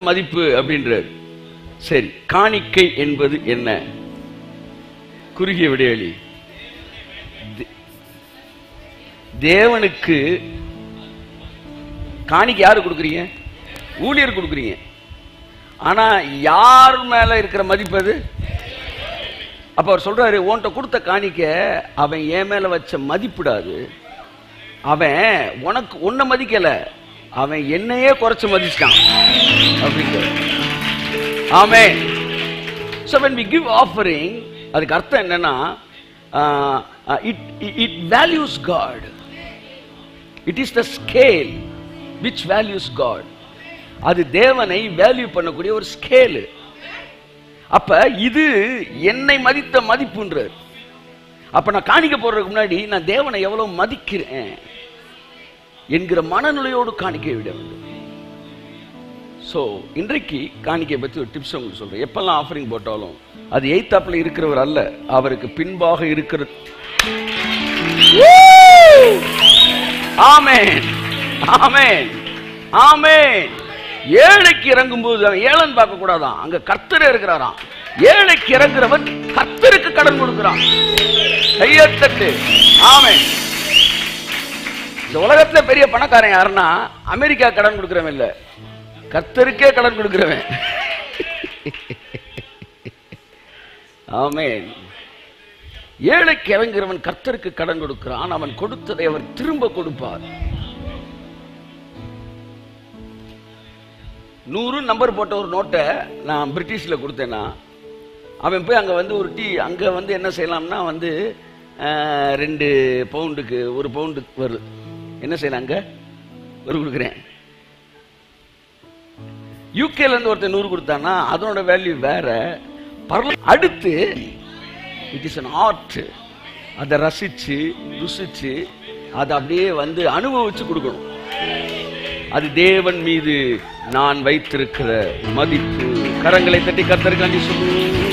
மதிப்பு அப்படின்றார் சரி காணிக்கை என்பது என்ன குறுகிய விடையளி தே- தேவனுக்கு காணிக்கை யாரு கொடுக்குறீங்க ஊழியர் கொடுக்குறீங்க ஆனா யார் மேல இருக்கிற மதிப்பு அது அப்ப அவர் சொல்றாரு உன்கிட்ட கொடுத்த காணிக்க அவன் என் மேல வச்ச மதிப்பிடாது அவன் உனக்கு உன்னை மதிக்கல அவன் என்னையே குறைச்சு மதிச்சிட்டான் அப்படிங்கிற ஆமே so when we give offering அதுக்கு அர்த்தம் என்னன்னா it it values God it is the scale which values God அது தேவனை வேல்யூ பண்ணக்கூடிய ஒரு ஸ்கேலு அப்ப இது என்னை மதித்த மதிப்புன்றார் அப்ப நான் காணிக்க போறதுக்கு முன்னாடி நான் தேவனை எவ்வளவு மதிக்கிறேன் என்கிற மனநிலையோடு காணிக்க விட வேண்டும் ஸோ இன்றைக்கு காணிக்கை பற்றி ஒரு டிப்ஸ் உங்களுக்கு சொல்றேன் எப்பெல்லாம் ஆஃபரிங் போட்டாலும் அது எய்த்தாப்புல இருக்கிறவர் அல்ல அவருக்கு பின்பாக இருக்கிற ஆமென் ஆமென் ஆமென் ஏழைக்கு இறங்கும் போது அவன் ஏழன் பார்க்க கூடாதான் அங்க கர்த்தர் இருக்கிறாராம் ஏழைக்கு இறங்குறவன் கர்த்தருக்கு கடன் கொடுக்கிறான் கையத்தட்டு ஆமென் இந்த உலகத்துல பெரிய பணக்காரன் யாருன்னா அமெரிக்கா கடன் கொடுக்கிறவன் இல்ல கர்த்தருக்கே கடன் கொடுக்கிறவன் ஆமென் ஏழைக்கு இறங்குறவன் கர்த்தருக்கு கடன் கொடுக்கிறான் அவன் கொடுத்ததை அவர் திரும்ப கொடுப்பார் நூறு நம்பர் போட்ட ஒரு நோட்டை நான் பிரிட்டிஷ்ல கொடுத்தேன்னா அவன் போய் அங்க வந்து ஒரு டீ அங்க வந்து என்ன செய்யலாம்னா வந்து அஹ், ரெண்டு பவுண்டுக்கு ஒரு பவுண்டு வருது என்ன செய்யலாம் அங்க ஒரு கொடுக்குறேன் யூகேல இருந்து ஒருத்தன் நூறு கொடுத்தானா அதனோட வேல்யூ வேற பரல அடுத்து இட் இஸ் அன் ஆர்ட் அதை ரசிச்சு ருசிச்சு அதை அப்படியே வந்து அனுபவிச்சு கொடுக்கணும் அது தேவன் மீது நான் வைத்திருக்கிற மதிப்பு கரங்களை தட்டி கத்தருக்காண்டி சொல்லு